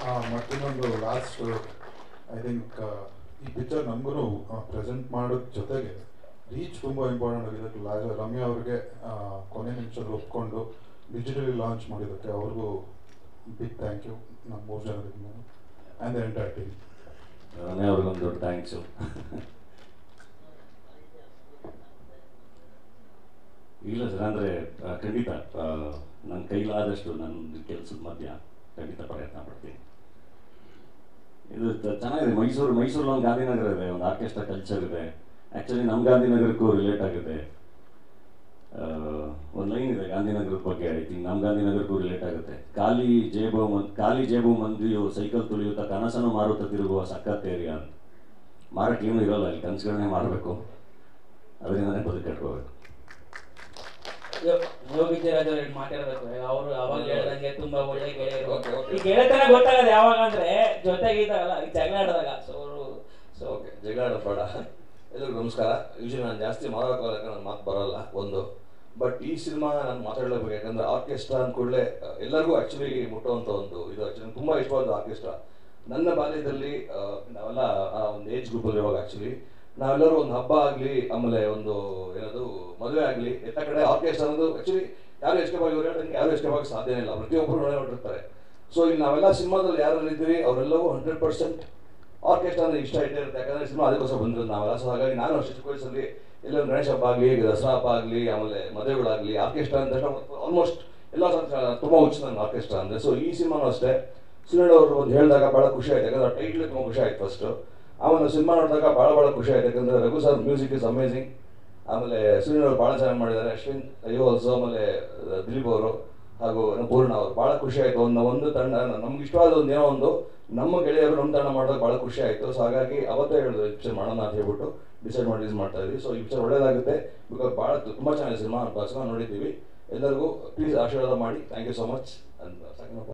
ಮತ್ತು ಇನ್ನೊಂದು last I think ಈ ಪಿಕ್ಚರ್ ನಮಗೂ ಪ್ರೆಸೆಂಟ್ ಮಾಡೋದ್ರ ಜೊತೆಗೆ ರೀಚ್ ತುಂಬ ಇಂಪಾರ್ಟೆಂಟ್ ಆಗಿದೆ ಲಾಜ ರಮ್ಯಾ ಅವ್ರಿಗೆ ಆ, ಕೊನೆ ನಿಮಿಷದಲ್ಲಿ ಒಪ್ಕೊಂಡು ಡಿಜಿಟಲಿ ಲಾಂಚ್ ಮಾಡಿದ್ದಕ್ಕೆ ಅವ್ರಿಗೂ ಬಿಗ್ ಥ್ಯಾಂಕ್ ಯು ನಮ್ಮ ಮೂರು ಜನರಿಂದ and the entire team Ramya ಅವ್ರಿಗೊಂದು ದೊಡ್ಡ ಥ್ಯಾಂಕ್ಸು ಇಲ್ಲ ಸರ್ ಅಂದರೆ ಖಂಡಿತ ನನ್ನ ಕೈಲಾದಷ್ಟು ನನ್ನ ಕೆಲಸದ ಮಧ್ಯ ಖಂಡಿತ ಪ್ರಯತ್ನ ಪಡ್ತೀನಿ ಇದು ತ- ಚೆನ್ನಾಗಿದೆ ಮೈಸೂರು ಮೈಸೂರಲ್ಲಿ ಒಂದು ಗಾಂಧಿನಗರ ಇದೆ ಒಂದು ಆರ್ಕೆಸ್ಟ್ರಾ ಕಲ್ಚರ್ ಇದೆ ಆ್ಯಕ್ಚುಲಿ ನಮ್ಮ ಗಾಂಧಿನಗರಕ್ಕೂ ರಿಲೇಟ್ ಆಗುತ್ತೆ ಒಂದು ಲೈನ್ ಇದೆ ಗಾಂಧಿನಗರದ ಬಗ್ಗೆ ಐ ಥಿಂಕ್ ನಮ್ಮ ಗಾಂಧಿನಗರಕ್ಕೂ ರಿಲೇಟ್ ಆಗುತ್ತೆ ಖಾಲಿ ಜೇಬು ಮನ್ ಖಾಲಿ ಜೇಬು ಮಂದಿಯು ಸೈಕಲ್ ತುಳಿಯುತ್ತಾ ಕನಸನ್ನು ಮಾರುತ್ತಾ ತಿರುಗುವ ಸಖತ್ ಏರಿಯಾ ಅಂತ ಮಾರಕ್ಕೆ ಏನೂ ಇರೋಲ್ಲ ಇಲ್ಲಿ ಕನಸುಗಳನ್ನೇ ಮಾರಬೇಕು ಅದರಿಂದನೇ ಬದುಕು ಕಟ್ಕೋಬೇಕು ಯೋಗಿಜಿ ರಾಜ್ ಅವ್ರು ಎರಡು ಮಾತಾಡ್ಬೇಕು ಅವರು ಅವಾಗ ಹೇಳ್ದಂಗೆ ತುಂಬಾ ಒಳ್ಳೆ ಗೆಳೆಯರು Okay, okay. ಈ ಗೆಳೆತನ ಗೊತ್ತಾಗದು ಯಾವಾಗ ಅಂದ್ರೆ ಜೊತೆಗಿದ್ದಾಗಲ್ಲ ಈ ಜಗಳ ಆಡಿದಾಗ ಸೊ ಸೊ ಓಕೆ ಜಗಳ ಬೇಡ ಎಲ್ಲರಿಗೂ ನಮಸ್ಕಾರ ಯೂಶಲಿ ನಾನು ಜಾಸ್ತಿ ಮಾತಾಡೋಕ್ಕಾಗಲ್ಲ ಯಾಕಂದ್ರೆ ನನ್ನ ಮಾತು ಬರಲ್ಲ ಒಂದು ಬಟ್ ಈ ಸಿನಿಮಾ ನಾನು ಮಾತಾಡಲೇಬೇಕು ಯಾಕಂದ್ರೆ ಆರ್ಕೆಸ್ಟ್ರಾ ಅಂದ ಕೂಡಲೇ ಎಲ್ಲರಿಗೂ ಆ್ಯಕ್ಚುಲಿ ಮುಟ್ಟುವಂಥ ಒಂದು ಇದು ಆ್ಯಕ್ಚುಲಿ ತುಂಬ ಇಷ್ಟವಾದ ಆರ್ಕೆಸ್ಟ್ರಾ ನನ್ನ ಬಾಲ್ಯದಲ್ಲಿ ಆ, ನಾವೆಲ್ಲ ಆ ಒಂದು ಏಜ್ ಗ್ರೂಪಲ್ಲಿ ಇರುವಾಗ ಆ್ಯಕ್ಚುಲಿ ನಾವೆಲ್ಲರೂ ಒಂದು ಹಬ್ಬ ಆಗಲಿ ಆಮೇಲೆ ಒಂದು ಏನದು ಮದುವೆ ಆಗಲಿ ಎಲ್ಲ ಕಡೆ ಆರ್ಕೆಸ್ಟ್ರಾ ಅನ್ನೋದು ಆ್ಯಕ್ಚುಲಿ ಯಾರು ಎಸ್ಕೇಪ್ ಆಗಿ ಹೇಳ್ದಂಗೆ ಯಾರು ಎಸ್ಕೇಪ್ ಆಗಿ ಸಾಧ್ಯನೇ ಇಲ್ಲ ಪ್ರತಿಯೊಬ್ಬರು ನೋಡೇ ನೋಡಿರ್ತಾರೆ ಸೊ ಇಲ್ಲಿ ನಾವೆಲ್ಲ ಸಿನಿಮಾದಲ್ಲಿ ಯಾರು ಇದ್ದೀವಿ ಅವರೆಲ್ಲವೂ ಹಂಡ್ರೆಡ್ ಪರ್ಸೆಂಟ್ ಆರ್ಕೆಸ್ಟ್ರಾ ಅಂದ್ರೆ ಇಷ್ಟ ಇಟ್ಟೇ ಇರುತ್ತೆ ಯಾಕಂದ್ರೆ ಸಿನಿಮಾ ಅದಕ್ಕೋಸ್ಕರ ಬಂದಿರೋದು ನಾವೆಲ್ಲ ಸೊ ಹಾಗಾಗಿ ನಾನು ಅಷ್ಟು ಚಿಕ್ಕ ವಯಸ್ಸಲ್ಲಿ ಎಲ್ಲ ಒಂದು ಗಣೇಶ ಹಬ್ಬ ಆಗಲಿ ದಸರಾ ಹಬ್ಬ ಆಗಲಿ ಆಮೇಲೆ ಮದುವೆಗಳಾಗಲಿ ಆರ್ಕೆಸ್ಟ್ರಾ ಅಂತ ಆಲ್ಮೋಸ್ಟ್ ಎಲ್ಲ ಸಂತ- ತುಂಬಾ ಹುಚ್ಚು ನಂಗೆ ಆರ್ಕೆಸ್ಟ್ರಾ ಅಂದ್ರೆ ಸೊ ಈ ಸಿನಿಮಾನು ಅಷ್ಟೇ ಸುನಿಲ್ ಅವರು ಒಂದು ಹೇಳಿದಾಗ ಭಾಳ ಖುಷಿ ಆಯ್ತು ಯಾಕಂದ್ರೆ ಟೈಟ್ಲ್ ತುಂಬ ಖುಷಿ ಆಯ್ತು ಫಸ್ಟ್ ಆಮೇಲೆ ಸಿನಿಮಾ ನೋಡಿದಾಗ ಭಾಳ ಭಾಳ ಖುಷಿ ಆಯ್ತು ಯಾಕಂದ್ರೆ Raghu sir music is amazing ಆಮೇಲೆ ಸುನಿಲ್ ಅವರು ಭಾಳ ಚೆನ್ನಾಗಿ ಮಾಡಿದ್ದಾರೆ ಅಶ್ವಿನ್ ಅಯ್ಯೋ ಆಲ್ಸೋ ಆಮೇಲೆ ದಿಲೀಪ್ ಅವರು ಹಾಗೂ ನಮ್ಮ ಪೂರ್ಣ ಅವರು ಭಾಳ ಖುಷಿ ಆಯ್ತು ಒಂದು ಒಂದು ತಂಡ ನಮ್ಗೆ ಇಷ್ಟವಾದ ಒಂದು ಏನೋ ಒಂದು ನಮ್ಮ ಗೆಳೆಯರು ನಮ್ಮ ತಂಡ ಮಾಡೋದು ಭಾಳ ಖುಷಿ ಆಯ್ತು ಸೊ ಹಾಗಾಗಿ ಅವತ್ತೇ ಹೇಳಿದ್ರು ಈ ಪಿಕ್ಚರ್ ಮಾಡೋಣ ಅಂತ ಹೇಳ್ಬಿಟ್ಟು ಡಿಸೈಡ್ ಮಾಡಿ ರಿಲೀಸ್ ಮಾಡ್ತಾ ಇದ್ವಿ ಸೊ ಈ ಪಿಕ್ಚರ್ ಒಳ್ಳೇದಾಗುತ್ತೆ ಬಿಕಾಸ್ ಭಾಳ ತುಂಬ ಚೆನ್ನಾಗಿದೆ ಸಿನಿಮಾ ಸಿನಿಮಾ ನೋಡಿದ್ದೀವಿ ಎಲ್ಲರಿಗೂ ಪ್ಲೀಸ್ ಆಶೀರ್ವಾದ ಮಾಡಿ ಥ್ಯಾಂಕ್ ಯು ಸೊ ಮಚ್ ಅಂತ